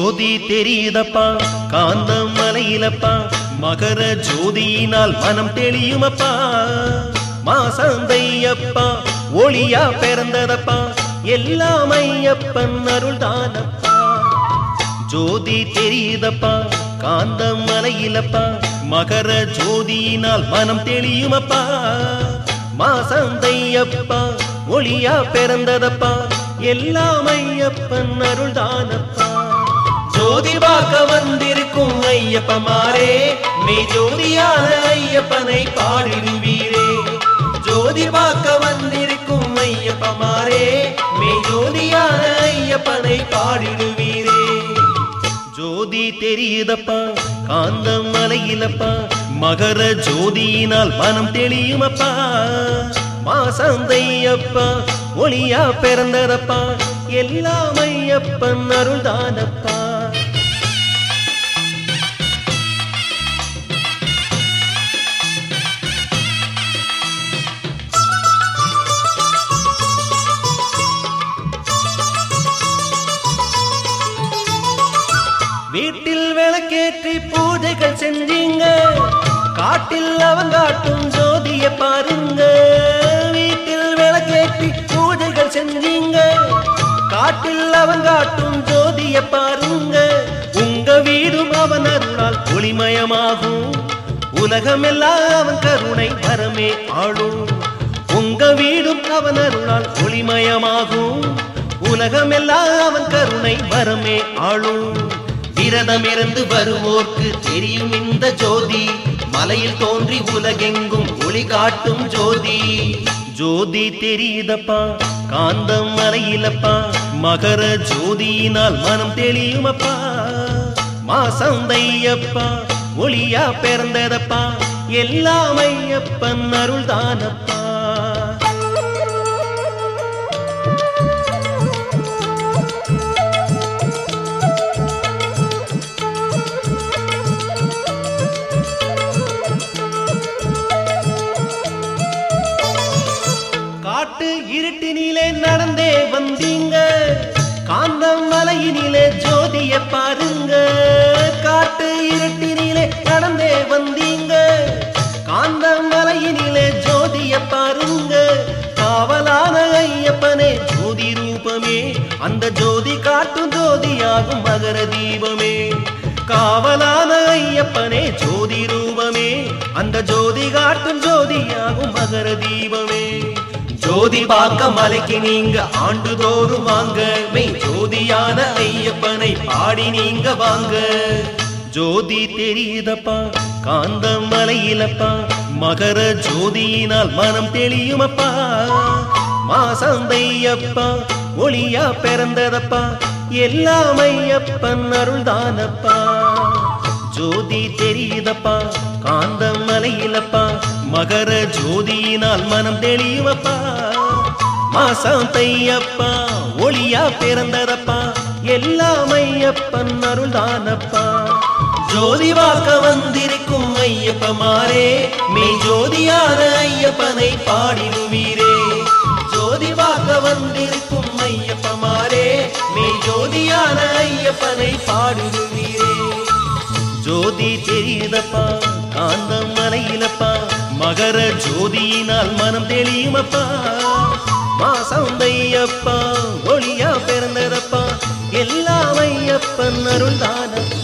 ஜோதி தெரியுதப்பா காந்தம் மலையிலப்பா மகர ஜோதியினால் மனம் தெளியுமப்பா மாசந்தையப்பா ஒளியா பிறந்ததப்பா எல்லாம் ஐயப்பன் அருள் தானப்பா ஜோதி தெரியுதப்பா காந்தம் மலையிலப்பா மகர ஜோதியினால் மனம் தெளியுமப்பா மாசந்தையப்பா ஒளியா பிறந்ததப்பா எல்லாம் ஐயப்பன் அருள் தானப்பா ஜோதி பார்க்க வந்திருக்கும் ஐயப்பமாரே மெய் ஜோதியான ஐயப்பனை பாடிடுவீரே ஜோதி பார்க்க வந்திருக்கும் ஐயப்பமாரே மெய் ஜோதியான ஐயப்பனை பாடிடுவீரே ஜோதி தெரியுதப்பா காந்தம் மலையிலப்பா மகர ஜோதியினால் மனம் தெளியுமப்பா மாசந்தையப்பா ஒளியா பிறந்ததப்பா எல்லாம் ஐயப்பன் அருள்தானப்பா வீட்டில் விளக்கேற்றி பூஜைகள் செஞ்சீங்க காட்டில் அவன் காட்டும் ஜோதிய பாருங்க வீட்டில் விளக்கேற்றி பூஜைகள் செஞ்சீங்க காட்டில் அவன் காட்டும் ஜோதிய பாருங்க உங்க வீடும் அவன் அருளால் ஒளிமயமாகும் உலகமெல்லாம் அவன் கருணை வரமே ஆளும் உங்க வீடும் அவன் அருளால் ஒளிமயமாகும் உலகமெல்லாம் அவன் கருணை வரமே ஆளும் விரதம் இருந்து வருவோர்க்கு தெரியும் இந்த ஜோதி மலையில் தோன்றி உலகெங்கும் ஒளி காட்டும் ஜோதி ஜோதி தெரியுதப்பா காந்தம் மலையிலப்பா மகர ஜோதியினால் மனம் தெளியுமப்பா மாசந்தையப்பா ஒளியா பிறந்ததப்பா எல்லாம் ஐயப்பன் அருள் தானப்பா காட்டு இருட்டினிலே நடந்தே வந்தீங்க காந்தம் மலையினிலே ஜோதிய பாருங்க காட்டு இருட்டினிலே நடந்தே வந்தீங்க காந்தம் மலையினிலே ஜோதிய பாருங்க காவலான ஐயப்பனே ஜோதி ரூபமே அந்த ஜோதி காட்டும் ஜோதியாகும் மகர தீபமே காவலான ஐயப்பனே ஜோதி ரூபமே அந்த ஜோதி காட்டும் ஜோதியாகும் மகர தீபமே ஜோதி பார்க்க மலைக்கு நீங்க ஆண்டுதோறும் வாங்க மெய் ஜோதியான ஐயப்பனை பாடி நீங்க வாங்க ஜோதி தெரியுதப்பா காந்தம் மலையிலப்பா மகர ஜோதியினால் மனம் தெளியுமப்பா மாசந்தையப்பா ஒளியா பிறந்ததப்பா எல்லாம் ஐயப்பன் அருள்தானப்பா ஜோதி தெரியுதப்பா காந்தம் மலையிலப்பா மகர ஜோதியினால் மனம் தெளியுமப்பா மாசம் தையப்பா ஒளியா பிறந்ததப்பா எல்லாம் ஐயப்பன் அருள்தானப்பா ஜோதி வாக்க வந்திருக்கும் ஐயப்பமாரே மெய் ஜோதியான ஐயப்பனை பாடிடுவீரே ஜோதி வாக்க வந்திருக்கும் ஐயப்பமாரே மெய் ஜோதியான ஐயப்பனை பாடிடுவீரே ஜோதி தெரியுதப்பா காந்தம் மலையிலப்பா மகர ஜோதியினால் மனம் தெளியுமப்பா மாசந்தையப்பா ஒளியா பிறந்ததப்பா எல்லாம் ஐயப்பன் அருள்தானப்பா